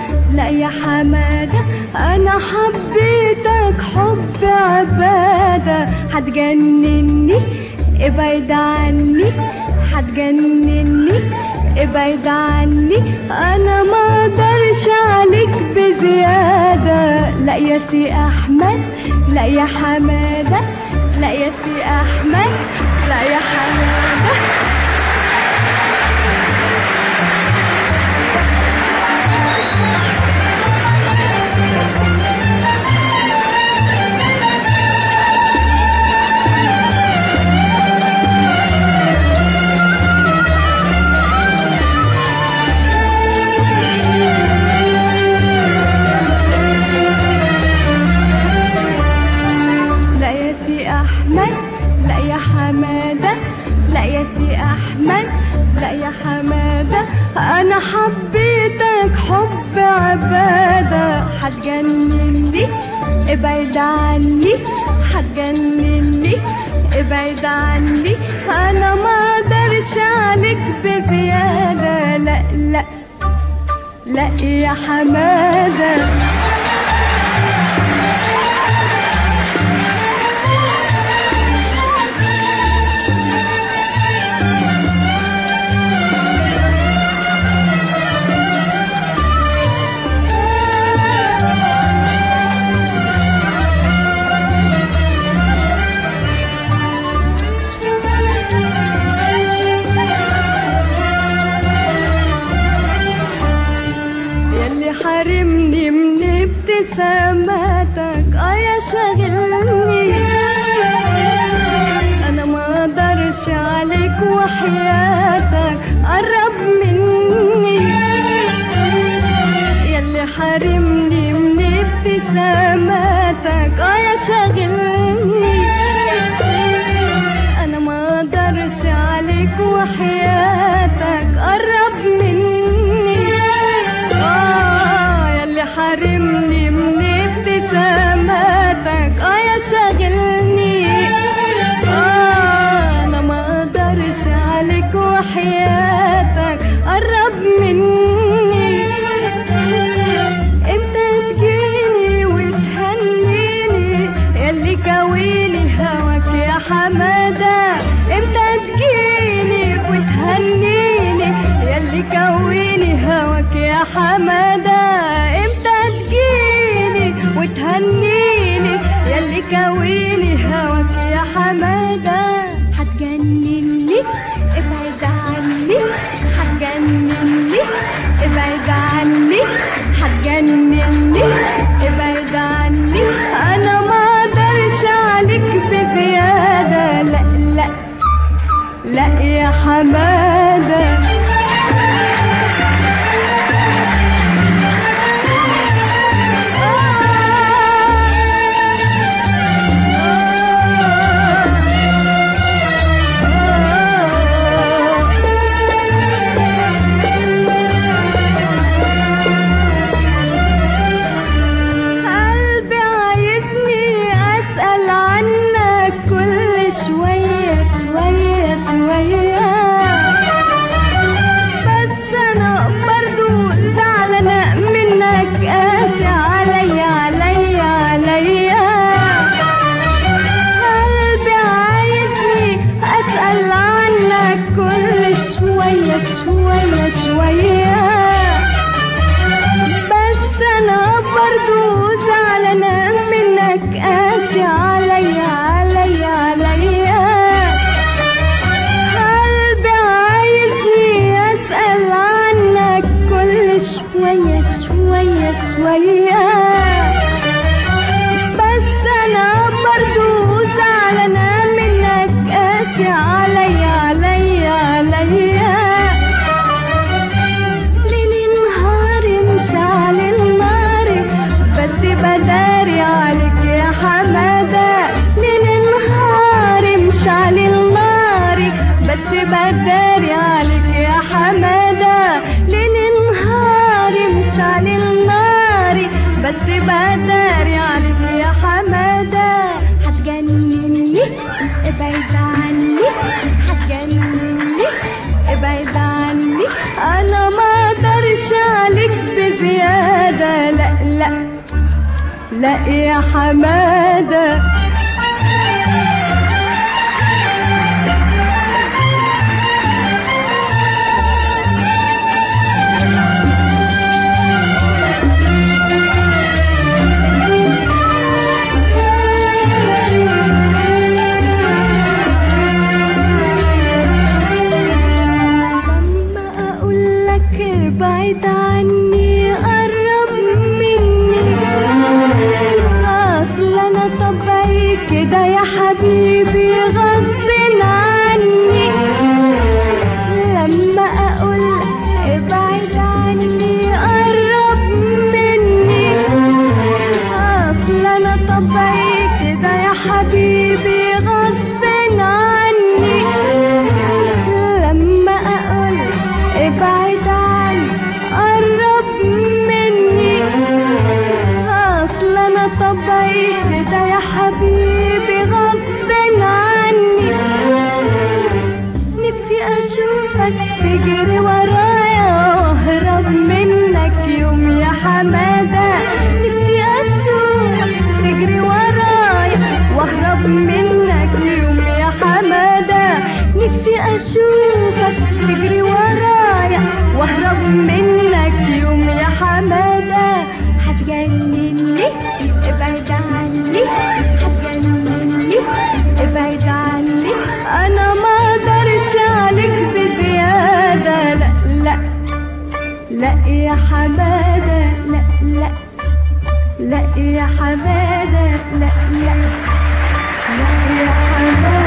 لا يا حمادة انا حبيتك حب عبادة هتجنني ابعد عني هتجنني ابعد عني انا ما اقدرش عليك بزيادة لا يا سي احمد لا يا حمادة لا يا سي احمد لا يا حمادة لا يا سي احمد لا يا حماده لا يا سي احمد لا يا حماده انا حبيتك حب عباده هتجنني ابعد عني هتجنني ابعد عني انا ما اقدرش عليك بزياده لا لا لا يا حماده يلي حارمني من ابتساماتك اه يا شاغلني انا ما اقدرش عليك وحياتك قرب مني يلي حارمني من ابتساماتك اه يا شاغلني انا ما اقدرش عليك وحياتك قرب مني اه يلي حارمني من ابتساماتك اه يا شاغلني اه انا ما اقدرش عليك وحياتك قرب مني امتى تجيني وتهنيني يلي كويني هواك يا حمادة امتى تجيني وتهنيني يلي كويني هواك يا حمادة امتى تجيني وتهنيني يلي كويني هواك يا حمادة هتجنني ابعد عني هتجنني ابعد عني هتجنني ابعد عني انا ما اقدرش عليك بزيادة لا لا لا يا حمادة قلبي عايزني اسأل عنك كل شوية شوية شوية بس انا برضو زعلانة منك قاسي عليا عليا عليا قلبي عايزني اسأل عنك كل شوية شوية شوية بس انا برضو زعلانة منك قاسي عليا عليا عليا قلبي عايزني اسأل عنك كل شوية شوية شوية بس انا برضو زعلانة منك قاسي عليا عليا عليا ليل نهاري مشعل النار بس بداري عليك يا حمادة ليل نهاري مشعل النار بس بداري عليك يا حمادة ليل نهاري مشعل النار بس بداري عليك يا حمادة هتجنني ابعد عني هتجنني ابعد عني انا ما اقدرش عليك بزيادة لا يا حمادة لما اقول لك ابعد عني قرب مني اصل انا طبعي كده يا حبيبي غصب عني لما اقول ابعد عني قرب مني اصل انا طبعي كده يا حبيبي غصب عني لما اقول ابعد عني قرب مني اصل انا طبعي كده يا حبيبي غصب عني نفسي اشوفك تجري ورايا واهرب منك يوم يا حمادة نفسي اشوفك تجري ورايا واهرب منك يوم يا حمادة نفسي اشوفك تجري ورايا واهرب منك يوم يا حمادة هتجنني ابعد عني هتجنني ابعد عني انا ما اقدرش عليك بزيادة لا لا لا يا حمادة لا لا لا يا حمادة لا لا لا يا حمادة